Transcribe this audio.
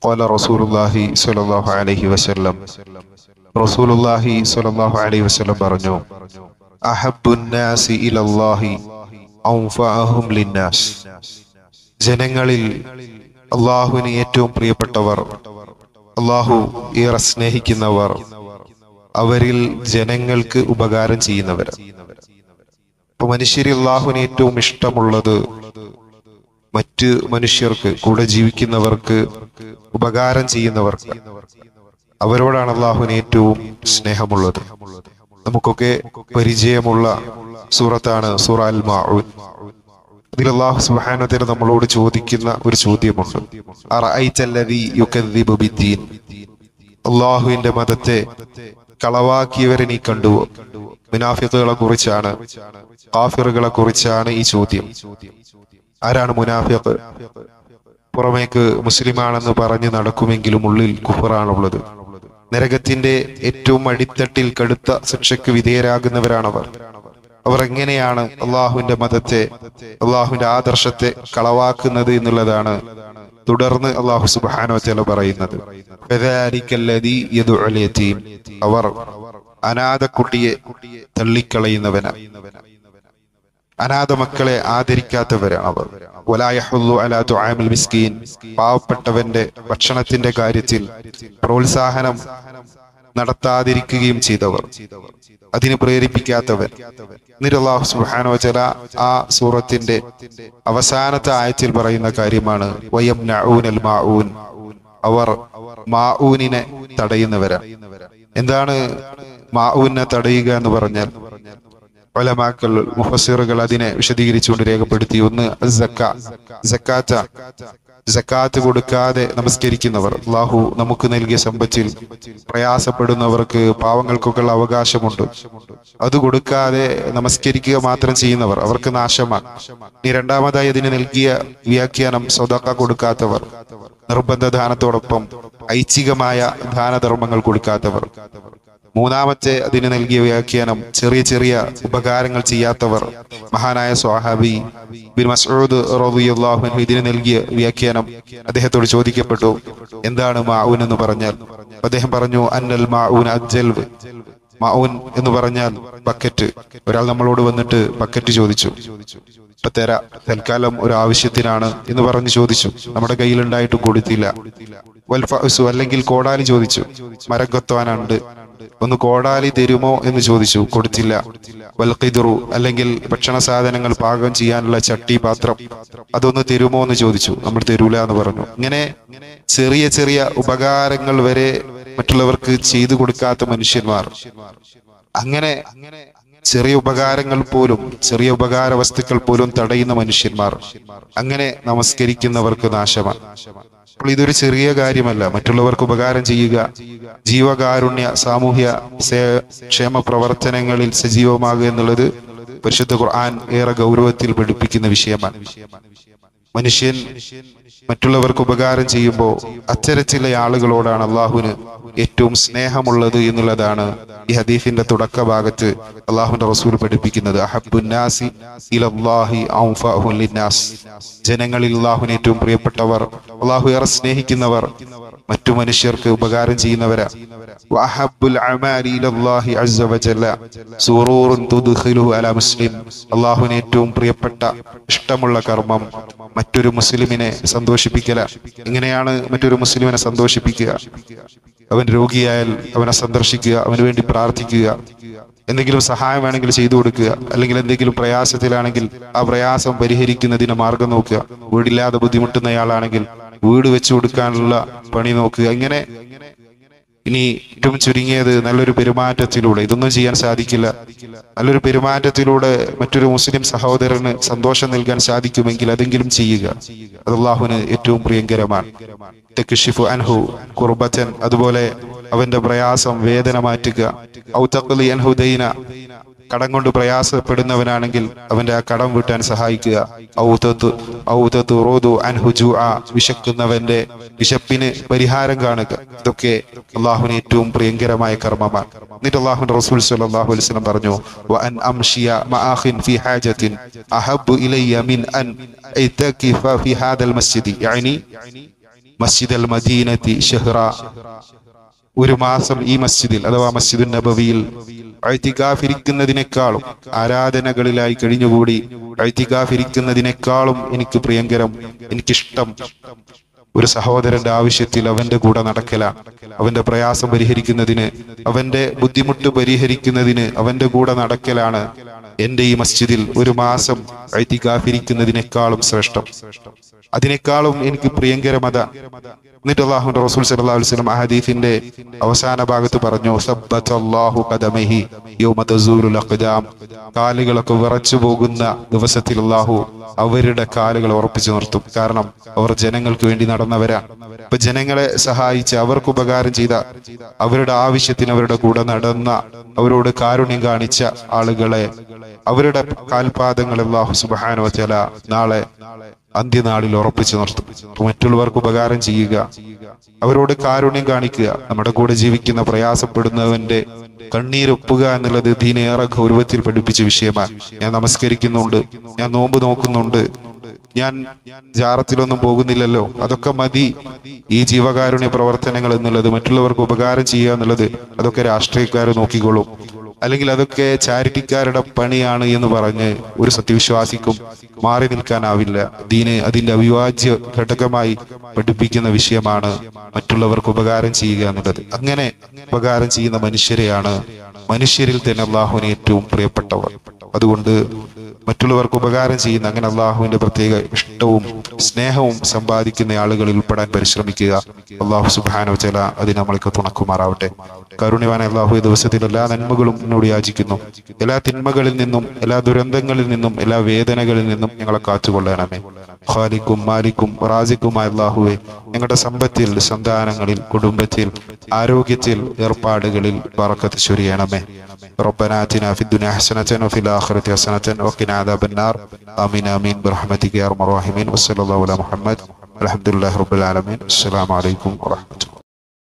قال رسول الله صلى الله عليه وسلم رسول الله صلى الله عليه وسلم പറഞ്ഞു أحب الناس إلى الله أنفعهم للناس ജനങ്ങളിൽ അള്ളാഹുവിന് ഏറ്റവും പ്രിയപ്പെട്ടവർ അള്ളാഹു ഏറെ സ്നേഹിക്കുന്നവർ അവരിൽ ജനങ്ങൾക്ക് ഉപകാരം ചെയ്യുന്നവർ അപ്പൊ മനുഷ്യരിൽ അള്ളാഹുവിന് ഏറ്റവും ഇഷ്ടമുള്ളത് മറ്റ് മനുഷ്യർക്ക് കൂടെ ജീവിക്കുന്നവർക്ക് ഉപകാരം ചെയ്യുന്നവർക്ക് അവരോടാണ് അള്ളാഹുവിന് ഏറ്റവും സ്നേഹമുള്ളത് നമുക്കൊക്കെ പരിചയമുള്ള സൂറത്താണ് സൂറ അൽ മാഊൻ ഇതിൽ അള്ളാഹു സുബ്ഹാനഹു നമ്മളോട് ചോദിക്കുന്ന ഒരു ചോദ്യമുണ്ട് അറഅയ്തല്ലദീ യുകദ്ദിബു ബിദ്ദീൻ അള്ളാഹുവിന്റെ മതത്തെ കളവാക്കിയവരെ നീ കണ്ടുവോ മുനാഫിക്കുകളെ കുറിച്ചാണ് കാഫിറുകളെ കുറിച്ചാണ് ഈ ചോദ്യം ആരാണ് മുനാഫിഖ് പുറമേക്ക് മുസ്ലിമാണെന്ന് പറഞ്ഞ് നടക്കുമെങ്കിലും ഉള്ളിൽ കുഫറാണുള്ളത് നരകത്തിന്റെ ഏറ്റവും അടിത്തട്ടിൽ കടുത്ത ശിക്ഷയ്ക്ക് വിധേയരാകുന്നവരാണവർ അവർ എങ്ങനെയാണ് അള്ളാഹുവിന്റെ മതത്തെ അള്ളാഹുവിന്റെ ആദർശത്തെ കളവാക്കുന്നത് എന്നുള്ളതാണ് തുടർന്ന് അള്ളാഹു സുബാനോ ചില പറയുന്നത് ഫദാലിക്കല്ലദീ യദ്ഉൽ യതീം. അവർ അനാഥ കുട്ടിയെ തള്ളിക്കളയുന്നവനാണ് അനാഥ മക്കളെ ആദരിക്കാത്തവരാണ് അവർ വലായഹുല്ലു അലാ തുആമിൽ മിസ്കീൻ പാവപ്പെട്ടവന്റെ ഭക്ഷണത്തിന്റെ കാര്യത്തിൽ പ്രോത്സാഹനം നടത്താതിരിക്കുകയും ചെയ്തവർ അതിന് പ്രേരിപ്പിക്കാത്തവർ എന്നിട്ട് അല്ലാഹു സുബ്ഹാനഹു വതആല ആ സൂറത്തിന്റെ അവസാനത്തെ ആയത്തിൽ പറയുന്ന കാര്യമാണ് വയംനഊനൽ മാഊൻ അവർ മാഊനിനെ തടയുന്നവരാണ് എന്താണ് മാഊനെ തടയുക എന്ന് പറഞ്ഞാൽ ഒലമാക്കൾ മുഫസിറുകൾ അതിനെ വിശദീകരിച്ചുകൊണ്ട് രേഖപ്പെടുത്തി ഒന്ന് സക്ക സക്കാത്ത സക്കാത്ത് കൊടുക്കാതെ നമസ്കരിക്കുന്നവർ അള്ളാഹു നമുക്ക് നൽകിയ സമ്പത്തിൽ പ്രയാസപ്പെടുന്നവർക്ക് പാവങ്ങൾക്കൊക്കെ ഉള്ള അവകാശമുണ്ട് അത് കൊടുക്കാതെ നമസ്കരിക്കുക മാത്രം ചെയ്യുന്നവർ അവർക്ക് നാശമാണ് ഇനി രണ്ടാമതായി അതിന് നൽകിയ വ്യാഖ്യാനം സ്വതക്ക കൊടുക്കാത്തവർ നിർബന്ധ ദാനത്തോടൊപ്പം ഐച്ഛികമായ ദാനധർമ്മങ്ങൾ കൊടുക്കാത്തവർ മൂന്നാമത്തെ അതിന് നൽകിയ വ്യാഖ്യാനം ചെറിയ ചെറിയ ഉപകാരങ്ങൾ ചെയ്യാത്തവർ മഹാനായ സ്വാഹാബി ബിൻ മസൂദ് റളിയല്ലാഹു അൻഹു ഇതിന് നൽകിയ വ്യാഖ്യാനം അദ്ദേഹത്തോട് ചോദിക്കപ്പെട്ടു എന്താണ് മാഊൻ എന്ന് പറഞ്ഞാൽ അദ്ദേഹം പറഞ്ഞു അന്നൽ മാഊൻ അജ്ജൽവ് മാഊൻ എന്ന് പറഞ്ഞാൽ ബക്കറ്റ് ഒരാൾ നമ്മളോട് വന്നിട്ട് ബക്കറ്റ് ചോദിച്ചു ഇപ്പൊ തരാ തൽക്കാലം ഒരു ആവശ്യത്തിനാണ് എന്ന് പറഞ്ഞ് ചോദിച്ചു നമ്മുടെ കയ്യിലുണ്ടായിട്ടും കൊടുത്തില്ല വൽഫഅസു അല്ലെങ്കിൽ കോടാലി ചോദിച്ചു മരം കൊത്തുവാനുണ്ട് ഒന്ന് കോടാലി തരുമോ എന്ന് ചോദിച്ചു കൊടുത്തില്ല വൽഖിദുറു അല്ലെങ്കിൽ ഭക്ഷണ സാധനങ്ങൾ പാകം ചെയ്യാനുള്ള ചട്ടി പാത്രം അതൊന്ന് തരുമോ എന്ന് ചോദിച്ചു നമ്മൾ തരൂല എന്ന് പറഞ്ഞു ഇങ്ങനെ ചെറിയ ചെറിയ ഉപകാരങ്ങൾ വരെ മറ്റുള്ളവർക്ക് ചെയ്തു കൊടുക്കാത്ത മനുഷ്യന്മാർ അങ്ങനെ ചെറിയ ഉപകാരങ്ങൾ പോലും ചെറിയ ഉപകാര വസ്തുക്കൾ പോലും തടയുന്ന മനുഷ്യന്മാർ അങ്ങനെ നമസ്കരിക്കുന്നവർക്ക് നാശമാണ് അപ്പോൾ ഇതൊരു ചെറിയ കാര്യമല്ല മറ്റുള്ളവർക്ക് ഉപകാരം ചെയ്യുക ജീവകാരുണ്യ സാമൂഹ്യ സേ- ക്ഷേമ പ്രവർത്തനങ്ങളിൽ സജീവമാകുക എന്നുള്ളത് പരിശുദ്ധ ഖുർആൻ ഏറെ ഗൗരവത്തിൽ പഠിപ്പിക്കുന്ന വിഷയമാണ് മനുഷ്യൻ മറ്റുള്ളവർക്ക് ഉപകാരം ചെയ്യുമ്പോൾ അത്തരത്തിലെ ആളുകളോടാണ് അള്ളാഹുവിന് ഏറ്റവും സ്നേഹമുള്ളത് എന്നുള്ളതാണ് ഈ ഹദീഫിന്റെ തുടക്ക ഭാഗത്ത് അള്ളാഹുവിന്റെ റസൂൽ പഠിപ്പിക്കുന്നത് അഹബുന്നാസി ഇലല്ലാഹി ഔഫഅഹു ലിന്നാസ് ജനങ്ങളിൽ അള്ളാഹുവിന് ഏറ്റവും പ്രിയപ്പെട്ടവർ അള്ളാഹു ഏറെ സ്നേഹിക്കുന്നവർ മറ്റു മനുഷ്യർക്ക് ഉപകാരം ചെയ്യുന്നവരാ വഅഹബ്ബുൽ അമാലി ഇലല്ലാഹി അസ്സ വജല്ല സുറൂറുൻ തുദ്ഖിലുഹു അലാ മുസ്ലിം അള്ളാഹുവിന് ഏറ്റവും പ്രിയപ്പെട്ട ഇഷ്ടമുള്ള കർമ്മം മറ്റൊരു മുസ്ലിമിനെ സന്തോഷിപ്പിക്കല എങ്ങനെയാണ് മറ്റൊരു മുസ്ലിമിനെ സന്തോഷിപ്പിക്കുക അവൻ രോഗിയായാൽ അവനെ സന്ദർശിക്കുക അവന് വേണ്ടി പ്രാർത്ഥിക്കുക എന്തെങ്കിലും സഹായം വേണമെങ്കിൽ ചെയ്തു കൊടുക്കുക അല്ലെങ്കിൽ എന്തെങ്കിലും പ്രയാസത്തിലാണെങ്കിൽ ആ പ്രയാസം പരിഹരിക്കുന്നതിന് മാർഗം നോക്കുക വീടില്ലാതെ ബുദ്ധിമുട്ടുന്നയാളാണെങ്കിൽ വീട് വെച്ചു കൊടുക്കാനുള്ള പണി നോക്കുക ഇങ്ങനെ ഇനി ഏറ്റവും ചുരുങ്ങിയത് നല്ലൊരു പെരുമാറ്റത്തിലൂടെ ഇതൊന്നും ചെയ്യാൻ സാധിക്കില്ല നല്ലൊരു പെരുമാറ്റത്തിലൂടെ മറ്റൊരു മുസ്ലിം സഹോദരന് സന്തോഷം നൽകാൻ സാധിക്കുമെങ്കിൽ അതെങ്കിലും ചെയ്യുക അത് അള്ളാഹുവിന് ഏറ്റവും പ്രിയങ്കരമാണ് തെക്കിഷിഫു അൻഹു കുർബത്തൻ അതുപോലെ അവന്റെ പ്രയാസം വേദന മാറ്റുക ഔ തഖ്ലി അൻഹു ദൈന കടം കൊണ്ട് പ്രയാസപ്പെടുന്നവനാണെങ്കിൽ അവന്റെ ആ കടം വീട്ടാൻ സഹായിക്കുക ഔ തത്തു- ഔ തത്തുറൂദു അൻഹു ജൂഅ. വിശക്കുന്നവന്റെ വിശപ്പിന് പരിഹാരം കാണുക ഇതൊക്കെ അള്ളാഹുവിന് ഏറ്റവും പ്രിയങ്കരമായ കർമ്മമാണ് എന്നിട്ട് അള്ളാഹുവിന്റെ റസൂൽ സല്ലല്ലാഹു അലൈഹി വസല്ലം പറഞ്ഞു വഅൻ അംഷിയ മഅഖിൻ ഫി ഹാജത്തിൻ അഹബ്ബു ഇലയ്യ മിൻ അൻ ഇതകിഫ ഫി ഹാദൽ മസ്ജിദി യഅനി മസ്ജിദ് അൽ മദീനത്തി ഷെഹ്റ ഒരു മാസം ഈ മസ്ജിദിൽ അഥവാ മസ്ജിദുൻ നബവിയിൽ അഴ്ത്തികാഫിരിക്കുന്നതിനേക്കാളും ആരാധനകളിലായി കഴിഞ്ഞുകൂടി അഴ്ത്തികാഫിരിക്കുന്നതിനേക്കാളും എനിക്ക് പ്രിയങ്കരം എനിക്കിഷ്ടം ഒരു സഹോദരന്റെ ആവശ്യത്തിൽ അവന്റെ കൂടെ നടക്കലാണ് അവന്റെ പ്രയാസം പരിഹരിക്കുന്നതിന് അവന്റെ ബുദ്ധിമുട്ട് പരിഹരിക്കുന്നതിന് അവന്റെ കൂടെ നടക്കലാണ് എന്റെ ഈ മസ്ജിദിൽ ഒരു മാസം അഴ്ത്തികാഫിരിക്കുന്നതിനേക്കാളും ശ്രേഷ്ഠം അതിനേക്കാളും എനിക്ക് പ്രിയങ്കരമത എന്നിട്ട് അള്ളാഹുന്റെ റസൂൽ സല്ലല്ലാഹു അലൈഹി വസല്ലം ഹദീഫിന്റെ അവസാന ഭാഗത്ത് പറഞ്ഞു സബ്ബത്തല്ലാഹു ഖദമഹി യൗമ തസൂലുൽ അഖ്ദാം കാലുകളൊക്കെ വിറച്ചു പോകുന്ന ദിവസത്തിൽ അള്ളാഹു അവരുടെ കാലുകൾ ഉറപ്പിച്ചു നിർത്തും കാരണം അവർ ജനങ്ങൾക്ക് വേണ്ടി നടന്നവരാണ് ഇപ്പൊ ജനങ്ങളെ സഹായിച്ച് അവർക്ക് ഉപകാരം ചെയ്ത അവരുടെ ആവശ്യത്തിന് അവരുടെ കൂടെ നടന്ന അവരോട് കാരുണ്യം കാണിച്ച ആളുകളെ അവരുടെ കാൽപാദങ്ങൾ അള്ളാഹു സുബാനോ ചില നാളെ അന്ത്യനാളിൽ ഉറപ്പിച്ചു നിർത്തും അപ്പൊ മറ്റുള്ളവർക്ക് ഉപകാരം ചെയ്യുക അവരോട് കാരുണ്യം കാണിക്കുക നമ്മുടെ കൂടെ ജീവിക്കുന്ന പ്രയാസപ്പെടുന്നവന്റെ കണ്ണീരൊപ്പുക എന്നുള്ളത് ദീനേറെ ഗൗരവത്തിൽ പഠിപ്പിച്ച വിഷയമാണ് ഞാൻ നമസ്കരിക്കുന്നുണ്ട് ഞാൻ നോമ്പ് നോക്കുന്നുണ്ട് ഞാൻ ജാറത്തിലൊന്നും പോകുന്നില്ലല്ലോ അതൊക്കെ മതി ഈ ജീവകാരുണ്യ പ്രവർത്തനങ്ങൾ എന്നുള്ളത് മറ്റുള്ളവർക്ക് ഉപകാരം ചെയ്യുക എന്നുള്ളത് അതൊക്കെ രാഷ്ട്രീയക്കാർ നോക്കിക്കോളും അല്ലെങ്കിൽ അതൊക്കെ ചാരിറ്റിക്കാരുടെ പണിയാണ് എന്ന് പറഞ്ഞ് ഒരു സത്യവിശ്വാസിക്കും മാറി നിൽക്കാനാവില്ല ദീന് അതിന്റെ അവിഭാജ്യ ഘടകമായി പഠിപ്പിക്കുന്ന വിഷയമാണ് മറ്റുള്ളവർക്ക് ഉപകാരം ചെയ്യുക എന്നുള്ളത് അങ്ങനെ ഉപകാരം ചെയ്യുന്ന മനുഷ്യരെയാണ് മനുഷ്യരിൽ തന്നെ അള്ളാഹുവിന് ഏറ്റവും പ്രിയപ്പെട്ടവർ അതുകൊണ്ട് മറ്റുള്ളവർക്ക് ഉപകാരം ചെയ്യുന്ന അങ്ങനെ അള്ളാഹുവിന്റെ പ്രത്യേക ഇഷ്ടവും സ്നേഹവും സമ്പാദിക്കുന്ന ആളുകളിൽ ഉൾപ്പെടാൻ പരിശ്രമിക്കുക അള്ളാഹു സുബാനോ ചില അതിന് നമ്മൾക്ക് തുണക്കുമാറാവട്ടെ കരുണ്യവാന അള്ളാഹു ഈ ദിവസത്തിൽ എല്ലാ നന്മകളും എന്നോട് യാചിക്കുന്നു എല്ലാ തിന്മകളിൽ നിന്നും എല്ലാ ദുരന്തങ്ങളിൽ നിന്നും എല്ലാ വേദനകളിൽ നിന്നും ഞങ്ങളെ കാത്തുകൊള്ളണമേ ഖാലിക്കും മാലിക്കും റാസിക്കുമായ അള്ളാഹുവെ ഞങ്ങളുടെ സമ്പത്തിൽ സന്താനങ്ങളിൽ കുടുംബത്തിൽ ആരോഗ്യത്തിൽ ഏർപ്പാടുകളിൽ പറക്കത്ത് ചൊരിയണമേ ربنا آتنا في الدنيا حسنة وفي الآخرة حسنة وقنا عذاب النار آمين آمين برحمتك يا أرحم الراحمين وصلى الله على محمد الحمد لله رب العالمين السلام عليكم ورحمة الله